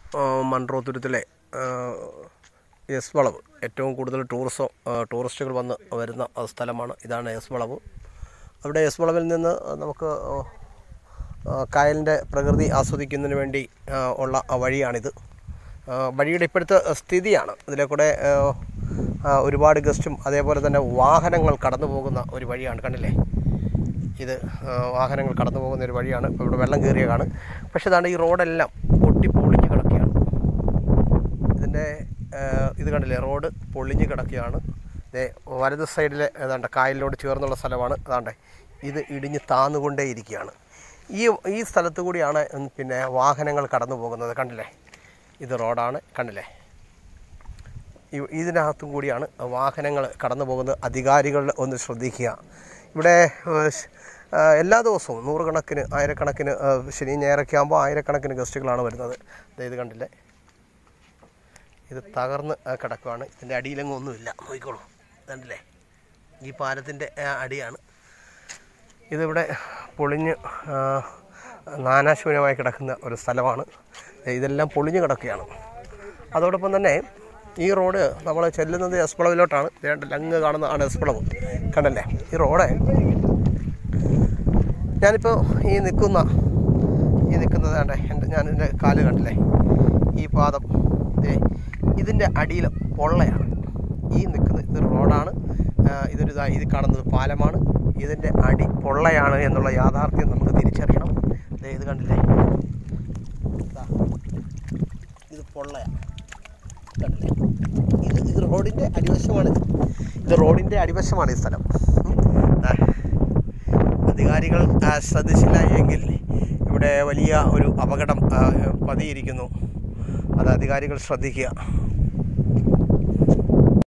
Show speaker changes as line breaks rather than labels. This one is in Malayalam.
ആ, മൺട്രോത്തുരുത്തിലെ ആ, എസ് വളവ് ഏറ്റവും കൂടുതൽ ടൂറിസം ആ, ടൂറിസ്റ്റുകൾ വന്ന് വരുന്ന ആ, സ്ഥലമാണ് ഇതാണ് എസ് വളവ് അവിടെ എസ് വളവിൽ നിന്ന് നമുക്ക് ആ, കായലിൻ്റെ പ്രകൃതി ആസ്വദിക്കുന്നതിന് വേണ്ടി ആ, ഉള്ള ആ വഴിയാണിത് ആ, വഴിയുടെ ഇപ്പോഴത്തെ സ്ഥിതിയാണ് ഇതിലെ കൂടെ ആ, ആ, ഒരുപാട് ഗസ്റ്റും അതേപോലെ തന്നെ വാഹനങ്ങൾ കടന്നു പോകുന്ന ഒരു വഴിയാണ് കണ്ടില്ലേ ഇത് ആ, വാഹനങ്ങൾ കടന്നു പോകുന്ന ഒരു വഴിയാണ് ഇപ്പോൾ ഇവിടെ വെള്ളം കയറിയതാണ് പക്ഷേ ഇതാണ് ഈ റോഡെല്ലാം പൊട്ടി പൊളിഞ്ഞ് കിടക്കുകയാണ് ഇതിൻ്റെ ആ, ഇത് കണ്ടില്ലേ റോഡ് പൊളിഞ്ഞ് കിടക്കുകയാണ് ദേ വലത് സൈഡിലെ ഏതാണ്ട് കായലിനോട് ചേർന്നുള്ള സ്ഥലമാണ് അതാണ്ട് ഇത് ഇടിഞ്ഞ് താന്നുകൊണ്ടേ ഇരിക്കുകയാണ് ഈ ഈ സ്ഥലത്ത് കൂടിയാണ് ഉം, പിന്നെ വാഹനങ്ങൾ കടന്നു പോകുന്നത് കണ്ടില്ലേ ഇത് റോഡാണ് കണ്ടില്ലേ ഇ- ഇതിനകത്തും കൂടിയാണ് വാഹനങ്ങൾ കടന്നു പോകുന്നത് അധികാരികൾ ഒന്ന് ശ്രദ്ധിക്കുക ഇവിടെ ഏഹ്, ശ്- ഏഹ്, എല്ലാ ദിവസവും നൂറുകണക്കിന് ആയിരക്കണക്കിന് ഏഹ്, ശനി ഞായറൊക്കെ ആകുമ്പോൾ ആയിരക്കണക്കിന് ഗസ്റ്റുകളാണ് വരുന്നത് ദേ ഇത് കണ്ടില്ലേ ഇത് തകർന്ന് ആ, കിടക്കുകയാണ് ഇതിൻ്റെ അടിയിലെങ്ങും ഒന്നുമില്ല നോക്കിക്കോളൂ കണ്ടില്ലേ ഈ പാലത്തിൻ്റെ ആ, അടിയാണ് ഇതിവിടെ പൊളിഞ്ഞ് ആ, നാനാശൂന്യമായി കിടക്കുന്ന ഒരു സ്ഥലമാണ് ഇതെല്ലാം പൊളിഞ്ഞ് കിടക്കുകയാണ് അതോടൊപ്പം തന്നെ ഈ റോഡ് നമ്മൾ ചെല്ലുന്നത് എസ്പളവിലോട്ടാണ് വേണ്ട അങ്ങ് കാണുന്ന ആണ് എസ്പളവ് കണ്ടല്ലേ ഈ റോഡ് ഞാനിപ്പോൾ ഈ നിൽക്കുന്ന ഈ നിൽക്കുന്നത് കണ്ടേ എൻ്റെ ഞാൻ എൻ്റെ കാല് കണ്ടില്ലേ ഈ പാദം ദേ ഇതിൻ്റെ അടിയിൽ പൊള്ളയാണ് ഈ നിൽക്കുന്നത് ഇത് റോഡാണ് ആ, ഇതൊരു ഇതാ ഇത് കാണുന്നത് പാലമാണ് ഇതിൻ്റെ അടി പൊള്ളയാണ് എന്നുള്ള യാഥാർത്ഥ്യം നമുക്ക് തിരിച്ചറിയണം ദേ ഇത് കണ്ടില്ലേ ദാ, ഇത് പൊള്ളയാണ് കണ്ടില്ലേ ഇത് ഇത് റോഡിൻ്റെ അടിവശമാണിത് ഇത് റോഡിൻ്റെ അടിവശമാണ് ഈ സ്ഥലം ഉം. ദാ, അധികാരികൾ ആ, ശ്രദ്ധിച്ചില്ല എങ്കിൽ ഇവിടെ വലിയ ഒരു അപകടം ആ, പതിയിരിക്കുന്നു അത് അധികാരികൾ ശ്രദ്ധിക്കുക